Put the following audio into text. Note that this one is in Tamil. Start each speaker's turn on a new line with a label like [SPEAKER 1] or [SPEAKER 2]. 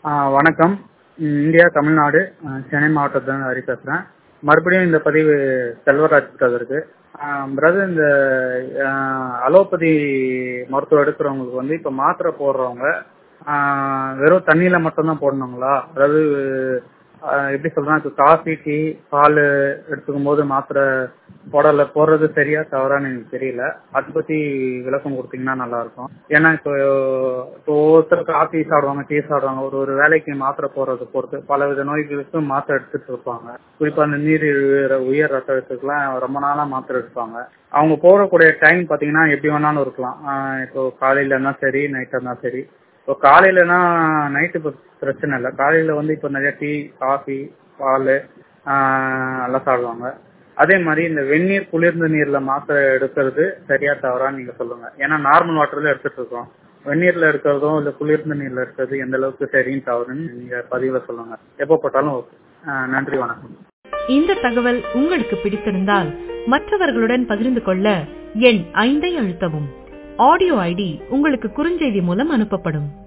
[SPEAKER 1] ஆ, வணக்கம் ம், இந்தியா தமிழ்நாடு ஆ, சென்னை மாவட்டத்தில் ஹரி பேசுகிறேன் மறுபடியும் இந்த பதிவு செல்வராஜ் பிரதருக்கு பிரதர் இந்த ஆ, அலோபதி மருத்துவம் எடுக்கிறவங்களுக்கு வந்து இப்போ மாத்திரை போடுறவங்க ஆ, வெறும் தண்ணியில் மட்டும்தான் போடணுங்களா அதாவது ஆ, எப்படி சொல்றேன்னா இப்போ காஃபி டீ பால் எடுத்துக்கும் போது மாத்திரை போடல போடுறது சரியா தவறான்னு எனக்கு தெரியல அதை பத்தி விளக்கம் கொடுத்தீங்கன்னா நல்லா இருக்கும் ஏன்னா இப்போ இப்போ ஒவ்வொருத்தர் காஃபி சாப்பிடுவாங்க டீ சாப்பிடுவாங்க ஒரு ஒரு வேலைக்கு மாத்திரை போடுறத பொறுத்து பல வித நோய்களுக்கு மாத்திரை எடுத்துட்டு இருப்பாங்க குறிப்பா அந்த நீரிழிவு உயர் ரத்த அழுத்தத்துக்குலாம் ரொம்ப நாளா மாத்திரை எடுப்பாங்க அவங்க போடக்கூடிய டைம் பாத்தீங்கன்னா எப்படி வேணாலும் இருக்கலாம் ஆஹ் இப்போ காலையில இருந்தா சரி நைட்டா இருந்தா சரி இப்போ காலையிலனா நைட்டு பிரச்சனை இல்லை காலையில வந்து இப்போ நிறைய டீ காஃபி பால் எல்லாம் சாப்பிடுவாங்க அதே மாதிரி இந்த வெந்நீர் குளிர்ந்த நீர்ல மாத்திரை எடுக்கிறது சரியா தவறான்னு நீங்க சொல்லுங்க ஏன்னா நார்மல் வாட்டர்ல எடுத்துட்டு இருக்கோம் வெந்நீர்ல எடுக்கிறதும் இல்ல குளிர்ந்த நீர்ல எடுக்கிறது எந்த அளவுக்கு சரியும் தவறுன்னு நீங்க பதிவுல சொல்லுங்க எப்போ போட்டாலும் ஓகே நன்றி வணக்கம்
[SPEAKER 2] இந்த தகவல் உங்களுக்கு பிடித்திருந்தால் மற்றவர்களுடன் பகிர்ந்து கொள்ள எண் ஐந்தை அழுத்தவும் ஆடியோ ஐடி உங்களுக்கு குறுஞ்செய்தி மூலம் அனுப்பப்படும்